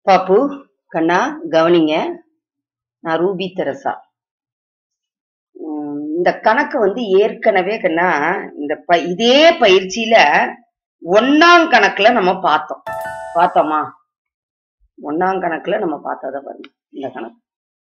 பாப்பு கண்ணா கவனிங்க நான் ரூபி தெரசா உம், இந்த கணக்கு வந்து ஏற்கனவே கண்ணா இந்த ப- இதே பயிற்சியில ஒண்ணாம் கணக்குல நம்ம பார்த்தோம் பார்த்தோமா ஒண்ணாம் கணக்குல நம்ம பார்த்தத பாருங்க இந்த கணக்கு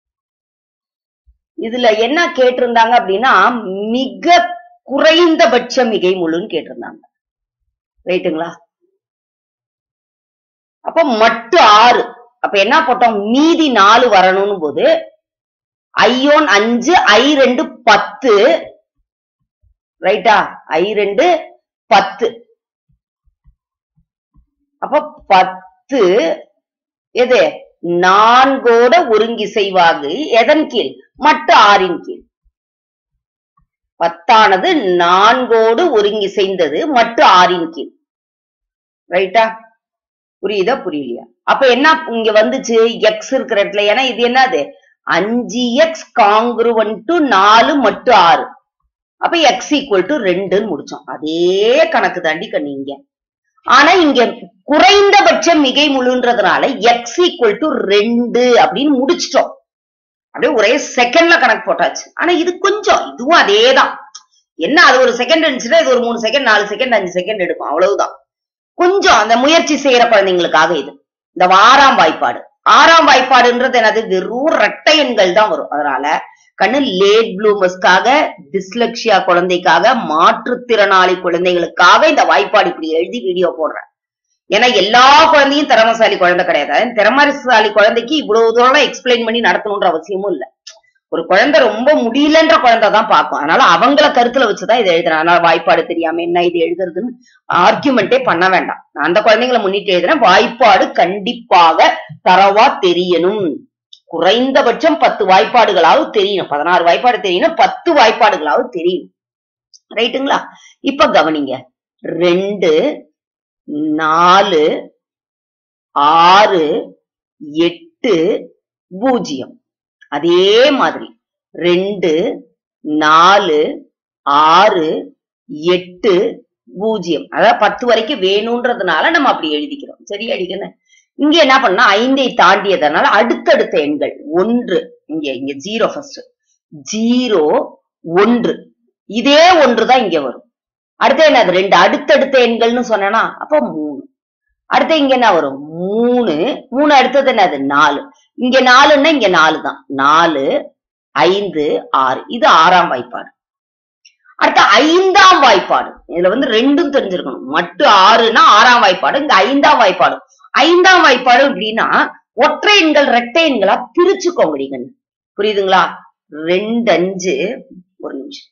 இதுல என்ன கேட்டிருந்தாங்க அப்படின்னா மிக குறைந்தபட்ச மிகை முழுன்னு கேட்டிருந்தாங்க ரைட்டுங்களா அப்ப மட்டு ஆறு அப்ப என்ன போட்டோம் மீதி நாலு வரணும்னு போது ஐயோன் அஞ்சு ஐ ரெண்டு பத்து ரைட்டா ஐ ரெண்டு பத்து அப்ப பத்து எது நான்கோட ஒருங்கிசைவாகு எதன் கீழ் மட்டு ஆறின் கீழ் பத்தானது நான்கோடு ஒருங்கிசைந்தது மட்டு ஆறின் கீழ் ரைட்டா புரியுதா புரியலையா அப்ப என்ன இங்க வந்துச்சு எக்ஸ் இருக்கிற இடத்துல ஏன்னா இது என்னது அஞ்சு எக்ஸ் காங்குருவன் டு நாலு மட்டு ஆறு அப்ப எக்ஸ் ஈக்குவல் டு ரெண்டுன்னு முடிச்சோம் அதே கணக்கு தாண்டி கண்ணீங்க ஆனா இங்க குறைந்தபட்ச மிகை முழுன்றதுனால எக்ஸ் ஈக்குவல் டு ரெண்டு அப்படின்னு முடிச்சிட்டோம் அப்படியே ஒரே செகண்ட்ல கணக்கு போட்டாச்சு ஆனா இது கொஞ்சம் இதுவும் அதேதான் என்ன அது ஒரு செகண்ட் இருந்துச்சுன்னா இது ஒரு மூணு செகண்ட் நாலு செகண்ட் அஞ்சு செகண்ட் எடுக்கும் அவ்வளவுதான் கொஞ்சம் அந்த முயற்சி செய்யற குழந்தைங்களுக்காக இது இந்த ஆறாம் வாய்ப்பாடு ஆறாம் வாய்ப்பாடுன்றது என்னது வெறும் ரெட்டை எண்கள் தான் வரும் அதனால கண்ணு லேட் ப்ளூமர்ஸ்க்காக டிஸ்லெக்ஷியா குழந்தைக்காக மாற்றுத்திறனாளி குழந்தைகளுக்காக இந்த வாய்ப்பாடு இப்படி எழுதி வீடியோ போடுறேன் ஏன்னா எல்லா குழந்தையும் திறமசாலி குழந்தை கிடையாது அதாவது திறமசாலி குழந்தைக்கு இவ்வளவு தூரம் எக்ஸ்பிளைன் பண்ணி நடத்தணுன்ற அவசியமும் இல்ல ஒரு குழந்தை ரொம்ப முடியலன்ற குழந்தை தான் பார்க்கும் அதனால அவங்கள கருத்துல வச்சுதான் இதை எழுதுறேன் அதனால வாய்ப்பாடு தெரியாம என்ன இது எழுதுறதுன்னு ஆர்கியூமெண்டே பண்ண வேண்டாம் நான் அந்த குழந்தைங்களை முன்னிட்டு எழுதுறேன் வாய்ப்பாடு கண்டிப்பாக தரவா தெரியணும் குறைந்தபட்சம் பத்து வாய்ப்பாடுகளாவது தெரியணும் பதினாறு வாய்ப்பாடு தெரியணும் பத்து வாய்ப்பாடுகளாவது தெரியும் ரைட்டுங்களா இப்ப கவனிங்க ரெண்டு நாலு ஆறு எட்டு பூஜ்ஜியம் அதே மாதிரி ரெண்டு நாலு ஆறு எட்டு பூஜ்ஜியம் அதாவது பத்து வரைக்கும் வேணும்ன்றதுனால நம்ம அப்படி எழுதிக்கிறோம் சரியா அடிக்கணும் இங்க என்ன பண்ணா ஐந்தை தாண்டியதனால அடுத்தடுத்த எண்கள் ஒன்று இங்க இங்க ஜீரோ ஃபர்ஸ்ட் ஜீரோ ஒன்று இதே ஒன்று தான் இங்க வரும் அடுத்து என்னது ரெண்டு அடுத்தடுத்த எண்கள்னு சொன்னேன்னா அப்ப மூணு அடுத்து இங்க என்ன வரும் மூணு மூணு அடுத்தது என்னது நாலு இங்க நாலுன்னா இங்க நாலு தான் நாலு ஐந்து ஆறு இது ஆறாம் வாய்ப்பாடு அடுத்த ஐந்தாம் வாய்ப்பாடு இதுல வந்து ரெண்டும் தெரிஞ்சிருக்கணும் மட்டு ஆறுனா ஆறாம் வாய்ப்பாடு இங்க ஐந்தாம் வாய்ப்பாடு ஐந்தாம் வாய்ப்பாடு அப்படின்னா ஒற்றை எண்கள் ரெட்டை எண்களா பிரிச்சுக்கோங்க நீங்க புரியுதுங்களா ரெண்டு அஞ்சு ஒரு நிமிஷம்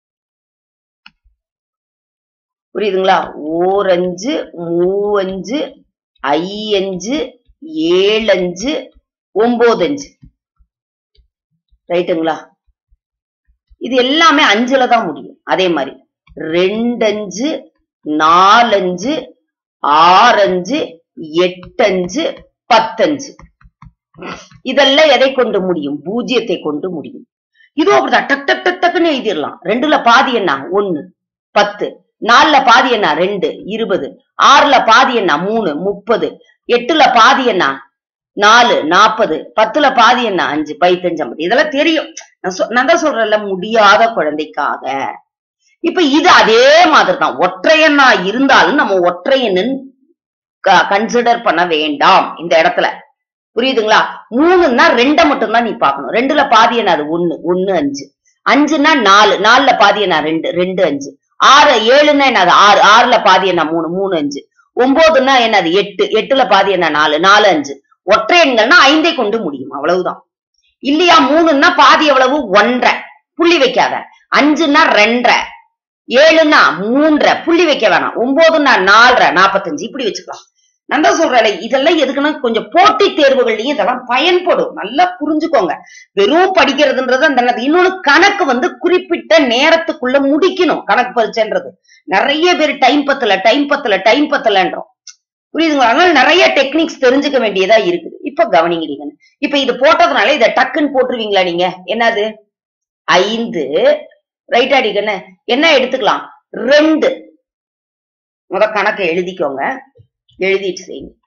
புரியுதுங்களா ஓரஞ்சு மூவஞ்சு ஐயஞ்சு ஏழஞ்சு ஒன்பது அஞ்சு ரைட்டுங்களா இது எல்லாமே அஞ்சுல தான் முடியும் அதே மாதிரி ரெண்டஞ்சு நாலஞ்சு ஆறஞ்சு எட்டஞ்சு பத்தஞ்சு இதெல்லாம் எதை கொண்டு முடியும் பூஜ்ஜியத்தை கொண்டு முடியும் இதுவும் அப்படிதான் டக் டக் டக் டக்குன்னு எழுதிடலாம் ரெண்டுல பாதி என்ன ஒண்ணு பத்து நாலுல பாதி என்ன ரெண்டு இருபது ஆறுல பாதி என்ன மூணு முப்பது எட்டுல பாதி என்ன நாலு நாற்பது பத்துல பாதி என்ன அஞ்சு பைத்தஞ்சு ஐம்பது இதெல்லாம் தெரியும் நான் சொ- நான் தான் சொல்றேன்ல முடியாத குழந்தைக்காக இப்ப இது அதே மாதிரிதான் ஒற்றையன்னா இருந்தாலும் நம்ம ஒற்றையன்னு கன்சிடர் பண்ண வேண்டாம் இந்த இடத்துல புரியுதுங்களா மூணுன்னா ரெண்டை மட்டும்தான் நீ பார்க்கணும் ரெண்டுல பாதி என்ன அது ஒண்ணு ஒண்ணு அஞ்சு அஞ்சுன்னா நாலு நாலுல பாதி என்ன ரெண்டு ரெண்டு அஞ்சு ஆறு ஏழுன்னா என்னது ஆறு ஆறுல பாதி என்ன மூணு மூணு அஞ்சு ஒன்பதுன்னா என்னது எட்டு எட்டுல பாதி என்ன நாலு நாலு அஞ்சு ஒற்றை எண்கள்னா ஐந்தை கொண்டு முடியும் அவ்வளவுதான் இல்லையா மூணுன்னா பாதி எவ்வளவு ஒன்றரை புள்ளி வைக்காத அஞ்சுன்னா ரெண்டரை ஏழுன்னா மூன்றரை புள்ளி வைக்க வேணாம் ஒன்பதுன்னா நாலரை நாற்பத்தஞ்சு இப்படி வச்சுக்கலாம் நான் தான் சொல்றேன் இதெல்லாம் எதுக்குன்னா கொஞ்சம் போட்டி தேர்வுகள்லயும் இதெல்லாம் பயன்படும் நல்லா புரிஞ்சுக்கோங்க வெறும் படிக்கிறதுன்றது அந்த நேரத்து- இன்னொன்னு கணக்கு வந்து குறிப்பிட்ட நேரத்துக்குள்ள முடிக்கணும் கணக்கு பரீட்சைன்றது நிறைய பேர் டைம் பத்தல டைம் பத்தல டைம் பத்தலன்றோம் புரியுதுங்களா அதனால நிறைய டெக்னிக்ஸ் தெரிஞ்சுக்க வேண்டியதா இருக்குது இப்ப கவனிங்க நீங்க இப்ப இது போட்டதுனால இத டக்குன்னு போட்டுருவீங்களா நீங்க என்னது ஐந்து ரைட் அடிக்கண்ணு என்ன எடுத்துக்கலாம் ரெண்டு முத கணக்கை எழுதிக்கோங்க எழுதிட்டு செய்யுங்க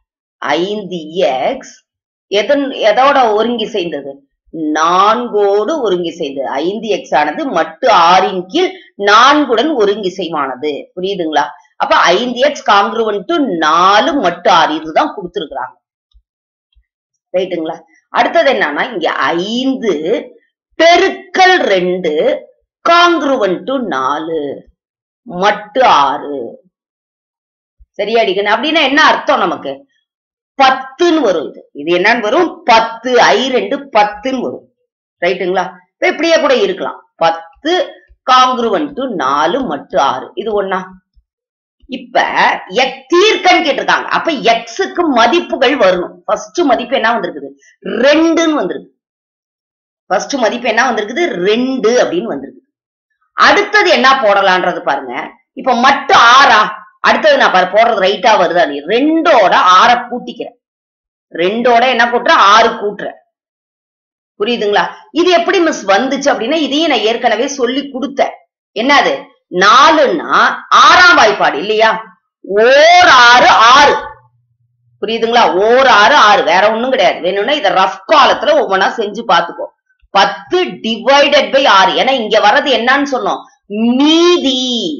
ஐந்து எக்ஸ் எதன் எதோட ஒருங்கி செய்தது நான்கோடு ஒருங்கி செய்தது ஐந்து எக்ஸ் ஆனது மட்டு ஆறின் கீழ் நான்குடன் ஒருங்கி செய்வானது புரியுதுங்களா அப்ப ஐந்து எக்ஸ் காங்கிருவன் டு நாலு மட்டு ஆறு இதுதான் கொடுத்துருக்குறாங்க ரைட்டுங்களா அடுத்தது என்னன்னா இங்க ஐந்து பெருக்கல் ரெண்டு காங்கிருவன் டு நாலு மட்டு ஆறு சரியா அடிக்கணும் அப்படின்னா என்ன அர்த்தம் நமக்கு பத்துன்னு வரும் இது இது என்னன்னு வரும் பத்து ஐ ரெண்டு பத்துன்னு வரும் ரைட்டுங்களா இப்ப இப்படியே கூட இருக்கலாம் பத்து காங்கிருவன் டு நாலு மட்டு ஆறு இது ஒண்ணா இப்ப எக் தீர்க்கன்னு கேட்டிருக்காங்க அப்ப எக்ஸுக்கு மதிப்புகள் வரணும் ஃபர்ஸ்ட் மதிப்பு என்ன வந்திருக்குது ரெண்டுன்னு வந்திருக்கு ஃபர்ஸ்ட் மதிப்பு என்ன வந்திருக்குது ரெண்டு அப்படின்னு வந்திருக்கு அடுத்தது என்ன போடலான்றது பாருங்க இப்ப மட்டு ஆறா அடுத்தது நான் பாரு போடுறது ரைட்டா வருதா நீ ரெண்டோட ஆற கூட்டிக்கிறேன் ரெண்டோட என்ன கூட்டுற ஆறு கூட்டுற புரியுதுங்களா இது எப்படி மிஸ் வந்துச்சு அப்படின்னா இதையும் நான் ஏற்கனவே சொல்லி கொடுத்தேன் என்னது நாலுன்னா ஆறாம் வாய்ப்பாடு இல்லையா ஓர் ஆறு ஆறு புரியுதுங்களா ஓர் ஆறு ஆறு வேற ஒண்ணும் கிடையாது வேணும்னா இத ரஃப் காலத்துல ஒவ்வொன்னா செஞ்சு பாத்துக்கோ பத்து டிவைடட் பை ஆறு ஏன்னா இங்க வர்றது என்னன்னு சொன்னோம் மீதி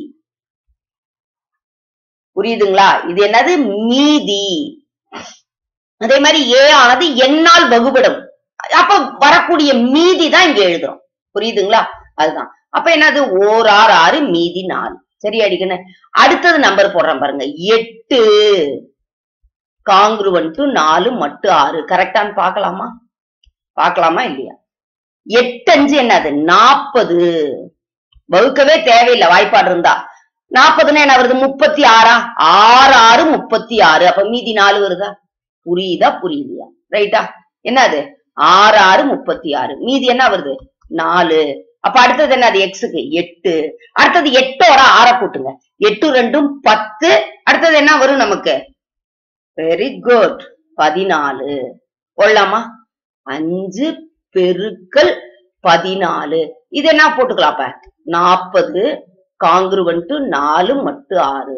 புரியுதுங்களா இது என்னது மீதி அதே மாதிரி ஏ ஆனது என்னால் வகுபடும் அப்ப வரக்கூடிய மீதி தான் இங்க எழுதுறோம் புரியுதுங்களா அதுதான் அப்ப என்னது ஓர் ஆறு ஆறு மீதி நாலு சரி அடிக்கணும் அடுத்தது நம்பர் போடுறேன் பாருங்க எட்டு காங்கிருவன் டு நாலு மட்டு ஆறு கரெக்டான்னு பார்க்கலாமா பார்க்கலாமா இல்லையா எட்டு அஞ்சு என்னது நாற்பது வகுக்கவே தேவையில்லை வாய்ப்பாடு இருந்தா நாற்பதுன்னா என்ன வருது முப்பத்தி ஆறா ஆறு ஆறு முப்பத்தி ஆறு அப்ப மீதி நாலு வருதா புரியுதா புரியுதுயா ரைட்டா என்னது ஆறு ஆறு முப்பத்தி ஆறு மீதி என்ன வருது நாலு அப்ப அடுத்தது என்னது எக்ஸுக்கு எட்டு அடுத்தது எட்டோட ஆற கூட்டுங்க எட்டு ரெண்டும் பத்து அடுத்தது என்ன வரும் நமக்கு வெரி குட் பதினாலு கொள்ளலாமா அஞ்சு பெருக்கல் பதினாலு இது என்ன போட்டுக்கலாம் அப்ப நாற்பது காங்கிருவன் டு நாலு மட்டு ஆறு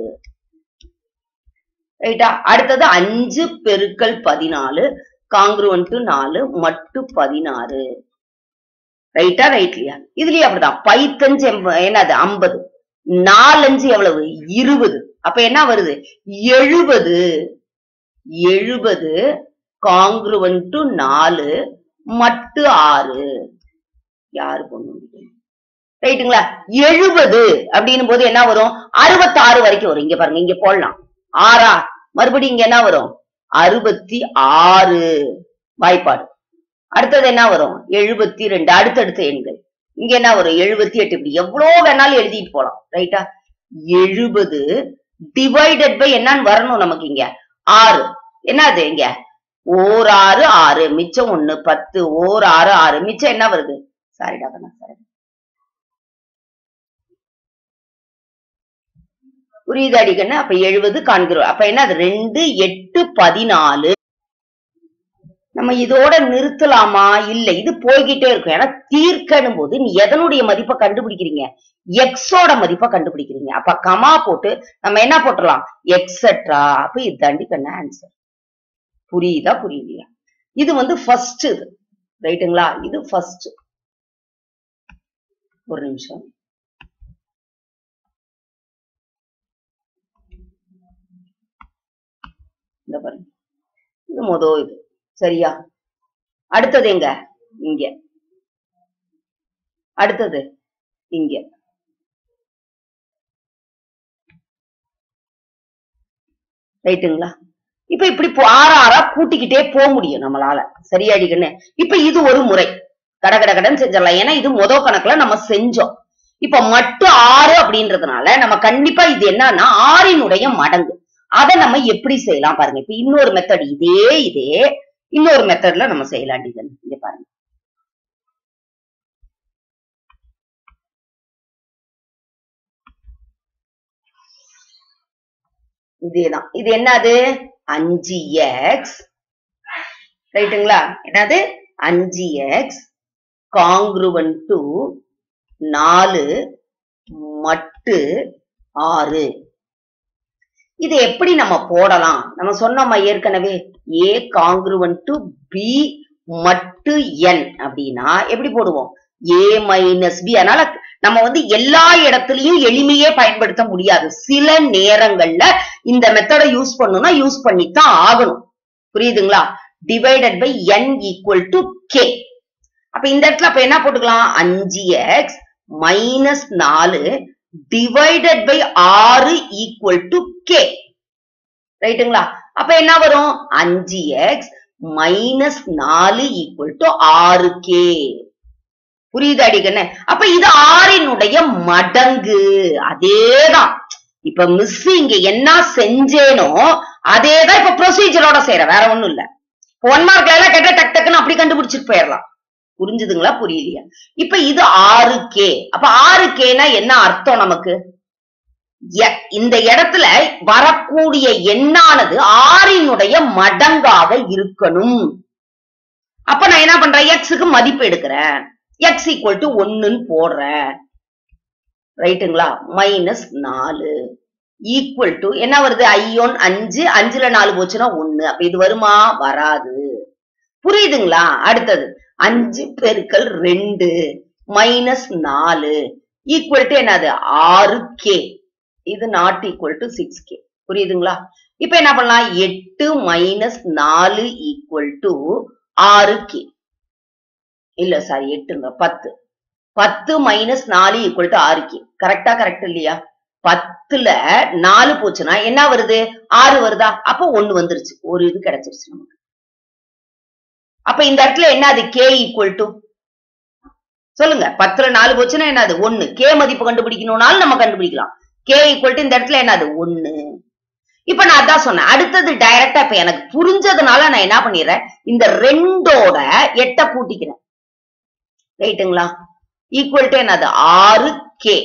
ரைட்டா அடுத்தது அஞ்சு பெருக்கல் பதினாலு காங்கிருவன் டு நாலு மட்டு பதினாறு ரைட்டா ரைட்லியா இதுலயும் அப்படிதான் பைத்தஞ்சு எம்ப- என்னது ஐம்பது நாலஞ்சு எவ்வளவு இருபது அப்ப என்ன வருது எழுபது எழுபது காங்கிருவன் டு நாலு மட்டு ஆறு யாரு பொண்ணு முடியும் ரைட்டுங்களா எழுபது அப்படின்னும் போது என்ன வரும் அறுபத்தாறு வரைக்கும் வரும் இங்க பாருங்க இங்க போடலாம் ஆறா மறுபடியும் இங்க என்ன வரும் அறுபத்தி ஆறு வாய்ப்பாடு அடுத்தது என்ன வரும் எழுபத்தி ரெண்டு அடுத்தடுத்த எண்கள் இங்க என்ன வரும் எழுபத்தி எட்டு இப்படி எவ்வளவு வேணாலும் எழுதிட்டு போலாம் ரைட்டா எழுபது டிவைடட் பை என்னன்னு வரணும் நமக்கு இங்க ஆறு என்னது இங்க ஓர் ஆறு ஆறு மிச்சம் ஒண்ணு பத்து ஓர் ஆறு ஆறு மிச்சம் என்ன வருது சாரிடா கண்ணா சாரி புரியுது அடிக்கண்ணு அப்ப எழுபது காண்கிறோம் அப்ப என்ன அது ரெண்டு எட்டு பதினாலு நம்ம இதோட நிறுத்தலாமா இல்ல இது போய்கிட்டே இருக்கும் ஏன்னா தீர்க்கணும் போது நீ எதனுடைய மதிப்பை கண்டுபிடிக்கிறீங்க எக்ஸோட மதிப்பை கண்டுபிடிக்கிறீங்க அப்ப கமா போட்டு நம்ம என்ன போட்டுடலாம் எக்ஸெட்ரா அப்ப இது தாண்டி கண்ண ஆன்சர் புரியுதா புரியுதா இது வந்து ஃபர்ஸ்ட் இது ரைட்டுங்களா இது ஃபர்ஸ்ட் ஒரு நிமிஷம் இந்த பாருங்க இது மொத இது சரியா அடுத்தது எங்க இங்க அடுத்தது இங்க ரைட்டுங்களா இப்ப இப்படி போ- ஆறா ஆறா கூட்டிக்கிட்டே போக முடியும் நம்மளால சரியாடிக்கன்னு இப்ப இது ஒரு முறை கட கட கடன்னு செஞ்சிடலாம் ஏன்னா இது முத கணக்குல நம்ம செஞ்சோம் இப்ப மட்டும் ஆறு அப்படின்றதுனால நம்ம கண்டிப்பா இது என்னன்னா ஆறினுடைய மடங்கு அதை நம்ம எப்படி செய்யலாம் பாருங்க இப்ப இன்னொரு மெத்தட் இதே இதே இன்னொரு மெத்தட்ல நம்ம செய்யலாம் டிகன் இங்க பாருங்க இதேதான் இது என்னது அஞ்சு எக்ஸ் ரைட்டுங்களா என்னது அஞ்சு எக்ஸ் காங்க்ருவன் டு நாலு மட்டு ஆறு இது எப்படி நம்ம போடலாம் நம்ம சொன்னோமா ஏற்கனவே ஏ காங்கிருவன் டு பி மட்டு என் அப்படின்னா எப்படி போடுவோம் ஏ மைனஸ் பி அதனால நம்ம வந்து எல்லா இடத்துலயும் எளிமையே பயன்படுத்த முடியாது சில நேரங்கள்ல இந்த மெத்தடை யூஸ் பண்ணணும்னா யூஸ் பண்ணித்தான் ஆகணும் புரியுதுங்களா divided by N equal to K அப்ப இந்த இடத்துல அப்ப என்ன போட்டுக்கலாம் அஞ்சு எக்ஸ் மைனஸ் நாலு டிவைடட் பை ஆறு ஈக்குவல் டு கே ரைட்டுங்களா அப்ப என்ன வரும் அஞ்சு எக்ஸ் மைனஸ் நாலு ஈக்குவல் டு ஆறு கே புரியுது அடிக்கண்ணே அப்ப இது ஆறினுடைய மடங்கு அதேதான் இப்ப மிஸ் இங்க என்ன செஞ்சேனோ அதேதான் இப்ப ப்ரொசீஜரோட செய்யறேன் வேற ஒண்ணும் இல்ல ஒன் மார்க்ல எல்லாம் கேட்டா டக் டக்குன்னு அப்படி கண்டுபிடிச்சிட்டு போயிடலாம் புரிஞ்சுதுங்களா புரியலையா இப்ப இது ஆறு கே அப்ப ஆறு கேனா என்ன அர்த்தம் நமக்கு எ- இந்த இடத்துல வரக்கூடிய எண்ணானது ஆறினுடைய மடங்காக இருக்கணும் அப்ப நான் என்ன பண்றேன் எக்ஸுக்கு மதிப்பு எடுக்கிறேன் எக்ஸ் ஈக்குவல் டு ஒன்னுன்னு போடுறேன் ரைட்டுங்களா மைனஸ் நாலு ஈக்குவல் டு என்ன வருது ஐயோன் அஞ்சு அஞ்சுல நாலு போச்சுன்னா ஒண்ணு அப்ப இது வருமா வராது புரியுதுங்களா அடுத்தது அஞ்சு பெருக்கல் ரெண்டு மைனஸ் நாலு ஈக்குவல் டு என்னது ஆறு கே இது not equal to six K புரியுதுங்களா இப்ப என்ன பண்ணலாம் எட்டு மைனஸ் நாலு ஈக்குவல் டு ஆறு கே இல்ல சாரி எட்டுங்க பத்து பத்து மைனஸ் நாலு ஈக்குவல் டு ஆறு கே கரெக்டா கரெக்ட் இல்லையா பத்துல நாலு போச்சுன்னா என்ன வருது ஆறு வருதா அப்ப ஒண்ணு வந்துருச்சு ஒரு இது கிடைச்சிருச்சு நமக்கு அப்ப இந்த இடத்துல என்ன அது கே ஈக்குவல் டு சொல்லுங்க பத்துல நாலு போச்சுன்னா என்னது ஒண்ணு கே மதிப்பு கண்டுபிடிக்கணும்னாலும் நம்ம கண்டுபிடிக்கலாம் கே ஈக்குவல் டு இந்த இடத்துல என்னது ஒண்ணு இப்ப நான் அதான் சொன்னேன் அடுத்தது டைரக்டா இப்ப எனக்கு புரிஞ்சதுனால நான் என்ன பண்ணிடுறேன் இந்த ரெண்டோட எட்ட கூட்டிக்கிறேன் ரைட்டுங்களா ஈக்குவல் டு என்னது ஆறு கே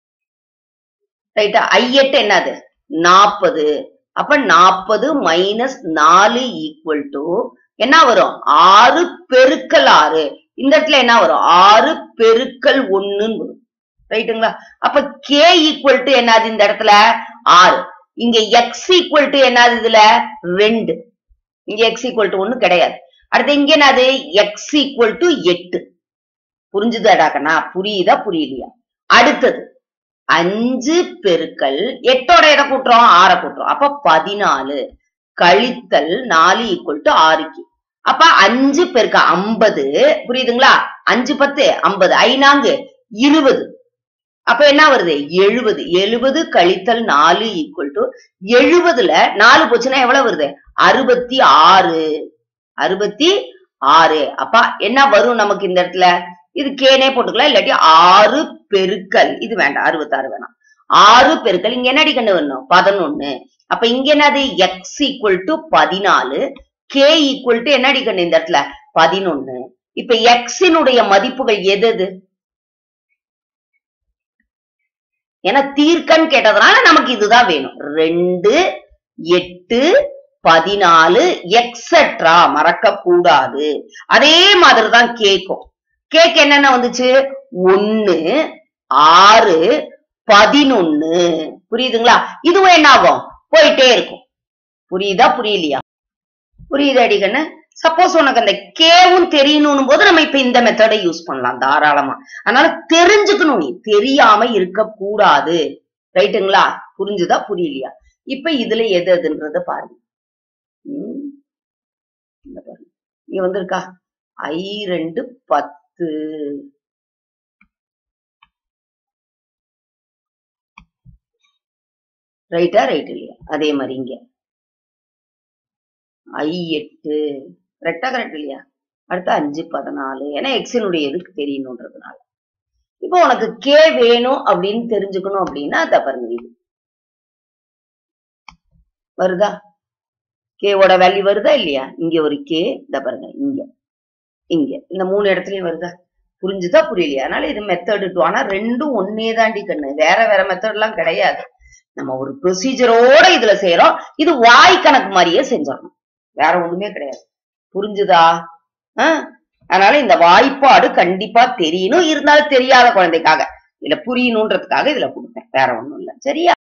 ரைட்டா ஐ எட்டு என்னது நாற்பது அப்ப நாற்பது மைனஸ் நாலு ஈக்குவல் டு என்ன வரும் ஆறு பெருக்கல் ஆறு இந்த இடத்துல என்ன வரும் ஆறு பெருக்கல் ஒண்ணுன்னு வரும் ரைட்டுங்களா அப்ப கே ஈக்குவல் டு என்னது இந்த இடத்துல ஆறு இங்க எக்ஸ் ஈக்குவல் டு என்னது இதுல ரெண்டு இங்க எக்ஸ் ஈக்குவல் டு ஒண்ணு கிடையாது அடுத்து இங்க என்னது எக்ஸ் ஈக்குவல் டு எட்டு புரிஞ்சுதாடாக்கண்ணா புரியுதா புரியலையா அடுத்தது அஞ்சு பெருக்கல் எட்டோட எதை கூட்டுறோம் ஆற கூட்டுறோம் அப்ப பதினாலு கழித்தல் நாலு ஈக்குவல் டு ஆறுக்கு அப்ப அஞ்சு பெருக்க ஐம்பது புரியுதுங்களா அஞ்சு பத்து ஐம்பது ஐநாங்கு இருபது அப்ப என்ன வருது எழுபது எழுபது கழித்தல் நாலு ஈக்குவல் டு எழுபதுல நாலு போச்சுன்னா எவ்வளவு வருது அறுபத்தி ஆறு அறுபத்தி ஆறு அப்ப என்ன வரும் நமக்கு இந்த இடத்துல இது கேனே போட்டுக்கலாம் இல்லாட்டி ஆறு பெருக்கல் இது வேண்டாம் அறுபத்தாறு வேணாம் ஆறு பெருக்கல் இங்க என்னடி கண்டு வரணும் பதினொன்னு அப்ப இங்க என்னது எக்ஸ் ஈக்குவல் டு பதினாலு கே ஈக்குவல் டு என்னடி கண்டு இந்த இடத்துல பதினொன்னு இப்ப எக்ஸினுடைய மதிப்புகள் எது எது ஏன்னா தீர்க்கன்னு கேட்டதுனால நமக்கு இதுதான் வேணும் ரெண்டு எட்டு பதினாலு எக்ஸெட்ரா மறக்க கூடாது அதே மாதிரிதான் கேக்கும் கேக் என்னென்ன வந்துச்சு ஒன்னு ஆறு பதினொன்னு புரியுதுங்களா இதுவும் என்ன ஆகும் போயிட்டே இருக்கும் புரியுதா புரியலையா புரியுது அடிக்கண்ணு சப்போஸ் உனக்கு அந்த கேவும் தெரியணும் போது நம்ம இப்ப இந்த மெத்தடை யூஸ் பண்ணலாம் தாராளமா அதனால தெரிஞ்சுக்கணும் நீ தெரியாம இருக்க கூடாது ரைட்டுங்களா புரிஞ்சுதா புரியலையா இப்ப இதுல எது எதுன்றத பாருங்க ம். இந்த பாருங்க இங்க வந்திருக்கா ஐ ரெண்டு பத்து ரைட்டா ரைட் இல்லையா அதே மாதிரி இங்க ஐ எட்டு கரெக்டா கரெக்ட் இல்லையா அடுத்து அஞ்சு பதினாலு ஏன்னா எக்ஸினுடைய எதுக்கு தெரியணுன்றதுனால இப்போ உனக்கு கே வேணும் அப்படின்னு தெரிஞ்சுக்கணும் அப்படின்னா அத பாருங்க இது வருதா கேவோட வேல்யூ வருதா இல்லையா இங்க ஒரு கே இந்த பாருங்க இங்க இங்க இந்த மூணு இடத்துலயும் வருதா புரிஞ்சுதா புரியலையா அதனால இது மெத்தட் டூ ஆனா ரெண்டும் ஒன்னே தாண்டி கண்ணு வேற வேற மெத்தட் எல்லாம் கிடையாது நம்ம ஒரு ப்ரொசீஜரோட இதுல செய்யறோம் இது வாய் கணக்கு மாதிரியே செஞ்சிடணும் வேற ஒண்ணுமே கிடையாது புரிஞ்சுதா ஆஹ் அதனால இந்த வாய்ப்பாடு கண்டிப்பா தெரியணும் இருந்தாலும் தெரியாத குழந்தைக்காக இதுல புரியணுன்றதுக்காக இதுல கொடுத்தேன் வேற ஒண்ணும் இல்ல சரியா